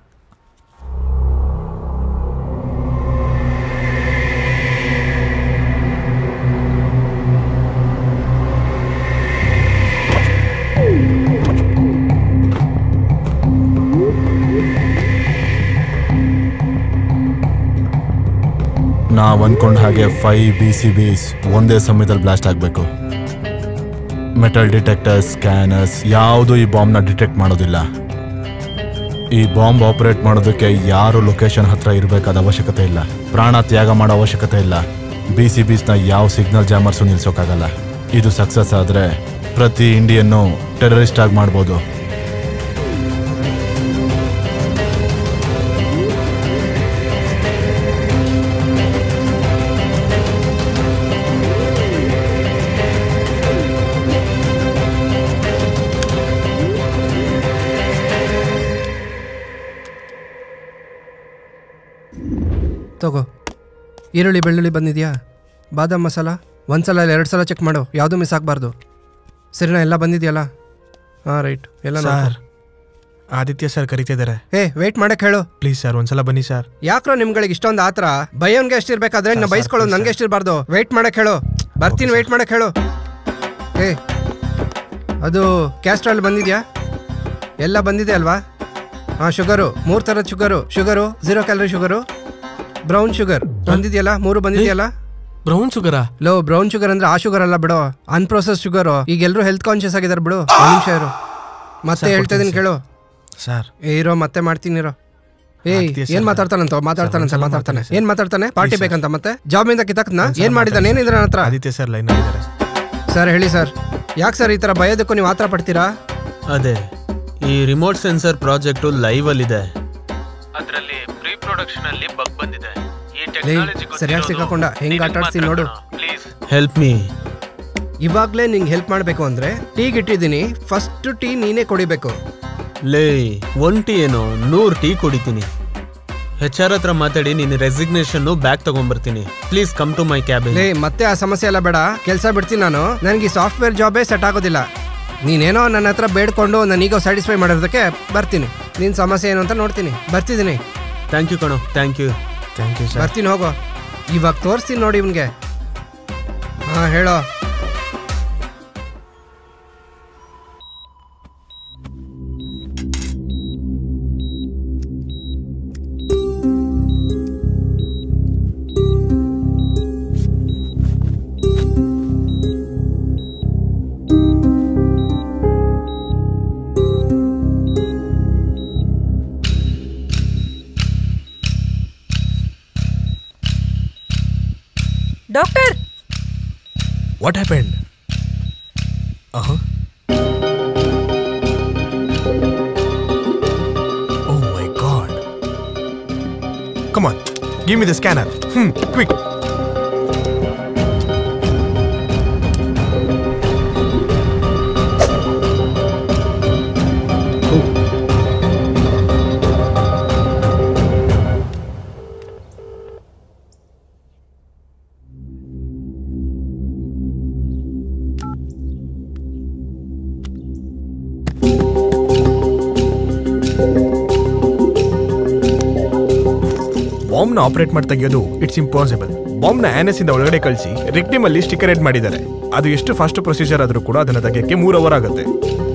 ನಾವ್ ಅನ್ಕೊಂಡ ಹಾಗೆ ಫೈವ್ ಬಿ ಸಿ ಬಿಸ್ ಒಂದೇ ಸಮಯದಲ್ಲಿ ಬ್ಲಾಸ್ಟ್ ಆಗಬೇಕು ಮೆಟಲ್ ಡಿಟೆಕ್ಟರ್ಸ್ ಸ್ಕ್ಯಾನರ್ಸ್ ಯಾವುದು ಈ ಬಾಂಬ್ನ ಡಿಟೆಕ್ಟ್ ಮಾಡೋದಿಲ್ಲ ಈ ಬಾಂಬ್ ಆಪರೇಟ್ ಮಾಡೋದಕ್ಕೆ ಯಾರು ಲೊಕೇಶನ್ ಹತ್ರ ಇರಬೇಕಾದ ಅವಶ್ಯಕತೆ ಇಲ್ಲ ಪ್ರಾಣ ತ್ಯಾಗ ಮಾಡೋ ಅವಶ್ಯಕತೆ ಇಲ್ಲ ಬಿ ಸಿ ಬಿಸ್ನ ಯಾವ ಸಿಗ್ನಲ್ ಜಾಮರ್ಸು ನಿಲ್ಸೋಕ್ಕಾಗಲ್ಲ ಇದು ಸಕ್ಸಸ್ ಆದರೆ ಪ್ರತಿ ಇಂಡಿಯನ್ನು ಟೆರರಿಸ್ಟ್ ಆಗಿ ಮಾಡ್ಬೋದು ತಗೋ ಈರುಳ್ಳಿ ಬೆಳ್ಳುಳ್ಳಿ ಬಂದಿದ್ಯಾ ಬಾದಾಮ್ ಮಸಾಲ ಒಂದ್ಸಲ ಇಲ್ಲ ಎರಡು ಸಲ ಚೆಕ್ ಮಾಡು ಯಾವುದು ಮಿಸ್ ಆಗಬಾರ್ದು ಸರಿನಾ ಎಲ್ಲ ಬಂದಿದೆಯಲ್ಲ ಹಾಂ ರೈಟ್ ಎಲ್ಲ ನೋಡ್ಕೊ. ಸರ್ ಆದಿತ್ಯ ಸರ್ ಕರಿತಿದ್ದಾರೆ ಏ ವೇಟ್ ಮಾಡಕ್ ಹೇಳು ಪ್ಲೀಸ್ ಸರ್ ಒಂದ್ಸಲ ಬನ್ನಿ ಸರ್ ಯಾಕ್ರೋ ನಿಮ್ಗಳಿಗೆ ಇಷ್ಟೊಂದು ಆತರ ಭಯನ್ಗೆ ಎಷ್ಟಿರ್ಬೇಕಾದ್ರೆ ಇನ್ನು ಸರ್, ಬೈಸ್ಕೊಳ್ಳೋದು ಸರ್, ನನ್ಗೆ ಎಷ್ಟಿರ್ಬಾರ್ದು ವೇಟ್ ಮಾಡಕ್ ಹೇಳು ಬರ್ತೀನಿ ವೇಟ್ ಮಾಡಕ್ ಹೇಳು ಏ ಅದು ಕ್ಯಾಸ್ಟ್ರಾಲ್ ಬಂದಿದ್ಯಾ ಎಲ್ಲ ಬಂದಿದೆ ಅಲ್ವಾ ಹಾಂ ಶುಗರು ಮೂರು ಥರದ sugar sugar zero calorie sugar brown sugar ಬಂದಿದೆಯಲ್ಲ ಮೂರು ಬಂದಿದೆಯಲ್ಲ ಬ್ರೌನ್ ಶುಗರಾ ಲೋ ಬ್ರೌನ್ ಶುಗರ್ ಅಂದ್ರೆ ಆ ಶುಗರ್ ಅಲ್ಲ ಬಿಡು ಅನ್ಪ್ರೊಸೆಸ್ ಶುಗರ್ ಈಗ ಎಲ್ಲರೂ ಹೆಲ್ತ್ ಕಾನ್ಶಿಯಸ್ ಆಗಿದ್ದಾರೆ ಬಿಡು ಒಂದ್ ನಿಮಿಷ ಇರು ಮತ್ತೆ ಸರ್, ಹೇಳ್ತಾ ಇದೀನಿ ಕೊಡ್ತೀನಿ ಕೇಳು ಸರ್ ಏ ಇರೋ ಮತ್ತೆ ಮಾಡ್ತೀನಿ ಇರೋ ಏಯ್ ಆಗ್ತೀಯ ಸರ್? ಏನ್ ಮಾತಾಡ್ತಾನಂತ ಮಾತಾಡ್ತಾನಂತ ಸರ್, ಮಾತಾಡ್ತಾನೆ ಮಾತಾಡಿ ಸರ್. ಏನ್ ಮಾತಾಡ್ತಾನೆ ಪಾರ್ಟಿ Please, sir. ಬೇಕಂತ ಮತ್ತೆ ಜಾಬ್ ಇಂದ ಕಿತ್ತಾಕ್ನ ಸರ್, ಏನ್ ಮಾಡಿದಾನೆ ಮಾತಾಡಿ ಏನಿದ್ರ ನನ್ನ ಹತ್ರ ಆದಿತ್ಯ ಸರ್ ಲೈನ್ ಆಗಿದ್ದಾರೆ ಸರ್ ಹೇಳಿ ಸರ್ ಯಾಕೆ ಸರ್ ಈ ತರ ಭಯೋದಕ್ಕೂ ನೀವು ಆತರ ಪಡ್ತೀರಾ ಅದೇ ಈ ರಿಮೋಟ್ ಸೆನ್ಸರ್ ಪ್ರಾಜೆಕ್ಟು ಲೈವ್ ಅಲ್ಲಿದೆ ಅದರಲ್ಲಿ ಪ್ರೀ ಪ್ರೊಡಕ್ಷನ್ ಅಲ್ಲಿ ಬಗ್ ಬಂದಿದೆ ಈ ಲೇ ಸರಿಯಾಗಿ ಸಿಕ್ಕಾಕೊಂಡ ಹೆಂಗ್ ಆಟ ಆಡ್ತೀನಿ ನೋಡು ಹೆಲ್ಪ್ ಮೀ ಇವಾಗ್ಲೇ ನಿಂಗೆ ಹೆಲ್ಪ್ ಮಾಡ್ಬೇಕು ಅಂದ್ರೆ ಟೀಗ್ ಇಟ್ಟಿದ್ದೀನಿ ಫಸ್ಟ್ ಟೀ ನೀನೇ ಕುಡಿಬೇಕು ಲೇ ಒನ್ ಟೀ ಏನೋ ನೂರು ಟೀ ಕುಡಿತೀನಿ ಹೆಚ್ ಆರ್ ಹತ್ರ ಮಾತಾಡಿ ನೀನು ರೆಸಿಗ್ನೇಷನ್ ಬ್ಯಾಗ್ ತಗೊಂಡ್ಬರ್ತೀನಿ please come to my cabin ಲೇ ಮತ್ತೆ ಆ ಸಮಸ್ಯೆ ಎಲ್ಲ ಬೇಡ ಕೆಲಸ ಬಿಡ್ತೀನಿ ನಾನು ನನಗೆ ಈ ಸಾಫ್ಟ್ವೇರ್ ಜಾಬೇ ಸೆಟ್ ಆಗೋದಿಲ್ಲ ನೀನೇನೋ ನನ್ನ ಹತ್ರ ಬೇಡ್ಕೊಂಡು ನನ್ನ ಈಗ ಸ್ಯಾಟಿಸ್ಫೈ ಮಾಡೋದಕ್ಕೆ ಬರ್ತೀನಿ ನಿನ್ನ ಸಮಸ್ಯೆ ಏನು ಅಂತ ನೋಡ್ತೀನಿ ಬರ್ತಿದ್ದೀನಿ ಥ್ಯಾಂಕ್ ಯು ಕಣೋ thank you thank you sir ಬರ್ತೀನಿ ಹೋಗೋ ಇವಾಗ ತೋರಿಸ್ತೀನಿ ನೋಡಿ ಇವನ್ಗೆ ಹಾ ಹೇಳೋ doctor what happened oh my god come on give me the scanner hmm quick ಬಾಂಬ್ನ ಆಪರೇಟ್ ಮಾಡಿ ತೆಗೆಯೋದು ಇಟ್ಸ್ ಇಂಪಾಸಿಬಲ್ ಬಾಂಬ್ನ ಆನಸ್ ಇಂದ ಒಳಗಡೆ ಕಳಿಸಿ ರಿಕ್ಟಿಮ್ ಅಲ್ಲಿ ಸ್ಟಿಕರ್ ಎಡ್ ಮಾಡಿದ್ದಾರೆ ಅದು ಎಷ್ಟು ಫಾಸ್ಟ್ ಪ್ರೊಸೀಜರ್ ಆದ್ರೂ ಕೂಡ ಅದನ್ನ ತೆಗೆಯಕ್ಕೆ ಮೂರ್ ಅವರ್ ಆಗುತ್ತೆ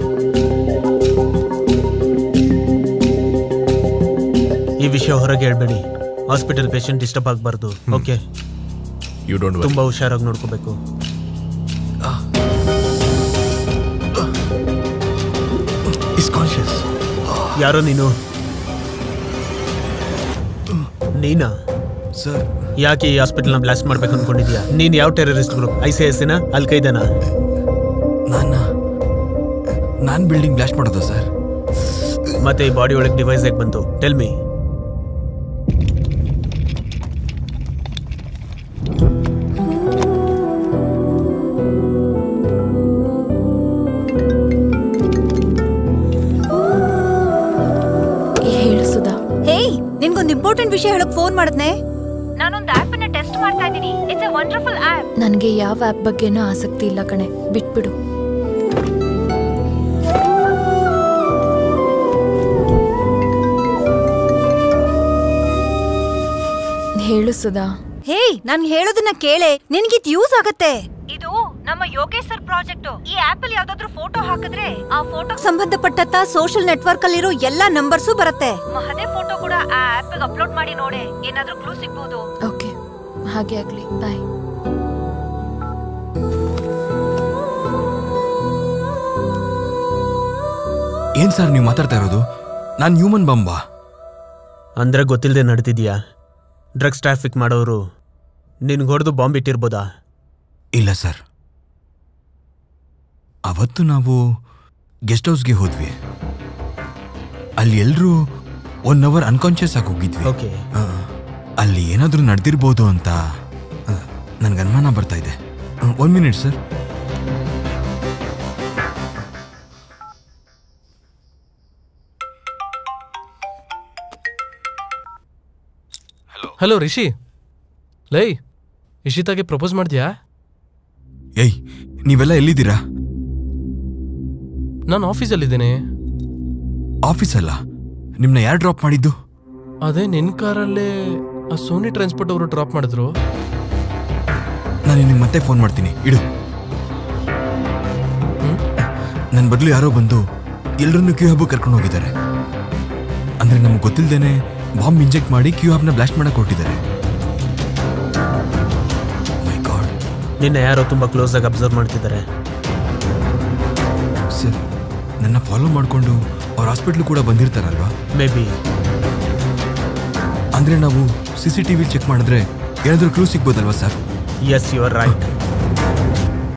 ಈ ವಿಷಯ ಹೊರಗೆ ಹೇಳ್ಬೇಡಿ ಹಾಸ್ಪಿಟಲ್ ಪೇಷಂಟ್ ಡಿಸ್ಟರ್ಬ್ ಆಗಬಾರ್ದು ಓಕೆ ಯು ಡೋಂಟ್ ತುಂಬಾ ಹುಷಾರಾಗಿ ನೋಡ್ಕೋಬೇಕು ಇಸ್ ಕಾನ್ಶಿಯಸ್ ಯಾರೋ ನೀನು ನೀನಾ ಸರ್ ಯಾಕೆ ಈ ಹಾಸ್ಪಿಟಲ್ನ ಬ್ಲಾಸ್ಟ್ ಮಾಡ್ಬೇಕು ಅನ್ಕೊಂಡಿದ್ಯಾ ನೀನ್ ಯಾವ terrorist group I C S ಅಲ್ ಕೈದನಾ ನಾನ ನಾನು ಬಿಲ್ಡಿಂಗ್ ಬ್ಲಾಸ್ಟ್ ಮಾಡೋದು ಸರ್ ಮತ್ತೆ ಈ ಬಾಡಿ ಒಳಗೆ ಡಿವೈಸ್ ಹೇಗೆ ಬಂತು ಟೆಲ್ ಮಿ ಹೇಳು ಸುಧಾ ಹೇಯ್ ನಿನ್ಗೊಂದು ಇಂಪಾರ್ಟೆಂಟ್ ವಿಷಯ ಹೇಳಕ್ ಫೋನ್ ಮಾಡಿದ್ನೆ ನಾನೊಂದು ಆಪ್ ಅನ್ನ ಟೆಸ್ಟ್ ಮಾಡ್ತಾ ಇದ್ದೀನಿ ಇಟ್ಸ್ ಎ ವಂಡರ್ಫುಲ್ ಆಪ್ ನನಗೆ ಯಾವ ಆಪ್ ಬಗ್ಗೆನೂ ಆಸಕ್ತಿ ಇಲ್ಲ ಕಣೆ ಬಿಟ್ಬಿಡು ಹೇಳು ಸುಧಾ ಹೇಯ್ ನಾನ್ ಹೇಳೋದನ್ನ ಕೇಳೆ ನಿನ್ಗಿದ್ ಯೂಸ್ ಆಗತ್ತೆ ಇದು ನಮ್ಮ ಯೋಗೇಶ್ ಸರ್ ಪ್ರಾಜೆಕ್ಟ್ ಈ ಆಪ್ ಅಲ್ಲಿ ಯಾವ್ದಾದ್ರು ಫೋಟೋ ಹಾಕಿದ್ರೆ ಆ ಫೋಟೋ ಸಂಬಂಧಪಟ್ಟಂತ ಸೋಷಿಯಲ್ ನೆಟ್ವರ್ಕ್ ಅಲ್ಲಿರೋ ಎಲ್ಲಾ ನಂಬರ್ಸು ಬರುತ್ತೆ ಅದೇ ಫೋಟೋ ಕೂಡ ಆ ಆಪ್ ಅಪ್ಲೋಡ್ ಮಾಡಿ ನೋಡೆ ಏನಾದ್ರೂ ಕ್ಲೂ ಸಿಗ್ಬೋದು ಓಕೆ ಹಾಗೆ ಆಗ್ಲಿ ಬಾಯ್ ಏನ್ ಸರ್ ನೀವು ಮಾತಾಡ್ತಾ ಇರೋದು ನಾನು ಹ್ಯೂಮನ್ ಬಂಬಾ ಅಂದ್ರೆ ಗೊತ್ತಿಲ್ಲದೆ ನಡೆದಿದ್ಯಾ ಡ್ರಗ್ಸ್ ಟ್ರಾಫಿಕ್ ಮಾಡೋರು ನಿನ್ಗೆ ಹೊಡೆದು ಬಾಂಬ್ ಇಟ್ಟಿರ್ಬೋದಾ ಇಲ್ಲ ಸರ್ ಅವತ್ತು ನಾವು ಗೆಸ್ಟ್ ಹೌಸ್ಗೆ ಹೋದ್ವಿ ಅಲ್ಲಿ ಎಲ್ಲರೂ ಒನ್ ಅವರ್ ಅನ್ಕಾನ್ಶಿಯಸ್ ಆಗಿ ಹೋಗಿದ್ವಿ ಓಕೆ ಆ, ಅಲ್ಲಿ ಏನಾದರೂ ನಡೆದಿರ್ಬೋದು ಅಂತ ನನಗೆ ಅನುಮಾನ ಬರ್ತಾ ಇದೆ one minute sir hello Rishi ಲೈ ಇಶಿತಾಗೆ ಪ್ರಪೋಸ್ ಮಾಡಿದ್ಯಾ ಏಯ್ ನೀವೆಲ್ಲ ಎಲ್ಲಿದ್ದೀರಾ ನಾನು ಆಫೀಸಲ್ಲಿದ್ದೇನೆ ಆಫೀಸ್ ಅಲ್ಲ ನಿಮ್ಮನ್ನ ಯಾರು ಡ್ರಾಪ್ ಮಾಡಿದ್ದು ಅದೇ ನಿನ್ ಕಾರಲ್ಲೇ ಆ ಸೋನಿ ಟ್ರಾನ್ಸ್ಪೋರ್ಟ್ ಅವರು ಡ್ರಾಪ್ ಮಾಡಿದ್ರು ನಾನು ನಿನಗೆ ಮತ್ತೆ ಫೋನ್ ಮಾಡ್ತೀನಿ ಇಡು ನನ್ನ ಬದಲು ಯಾರೋ ಬಂದು ಎಲ್ಲರನ್ನು ಕ್ಯೂ ಹಬ್ಬ ಕರ್ಕೊಂಡು ಹೋಗಿದ್ದಾರೆ ಅಂದ್ರೆ ನಮ್ಗೆ ಗೊತ್ತಿಲ್ಲದೇನೆ ಬಾಂಬ್ ಇಂಜೆಕ್ಟ್ ಮಾಡಿ ಕ್ಯೂ ಹಬ್ನ ಬ್ಲಾಸ್ಟ್ ಮಾಡಕ್ ಹೊರಟಿದ್ದಾರೆ ಮೈ ಗಾಡ್ ನಿನ್ನ ಯಾರೋ ತುಂಬಾ ಕ್ಲೋಸ್ ಆಗಿ ಅಬ್ಸರ್ವ್ ಮಾಡ್ತಿದ್ದಾರೆ ಸರ್ ನನ್ನ ಫಾಲೋ ಮಾಡಿಕೊಂಡು ಅವ್ರ ಹಾಸ್ಪಿಟ್ಲ್ ಕೂಡ ಬಂದಿರ್ತಾರಲ್ವಾ ಮೇ ಬಿ ಅಂದ್ರೆ ನಾವು C C T V check ಮಾಡಿದ್ರೆ ಏನಾದರೂ ಕ್ಲೂ ಸಿಗ್ಬೋದಲ್ವಾ sir yes you are right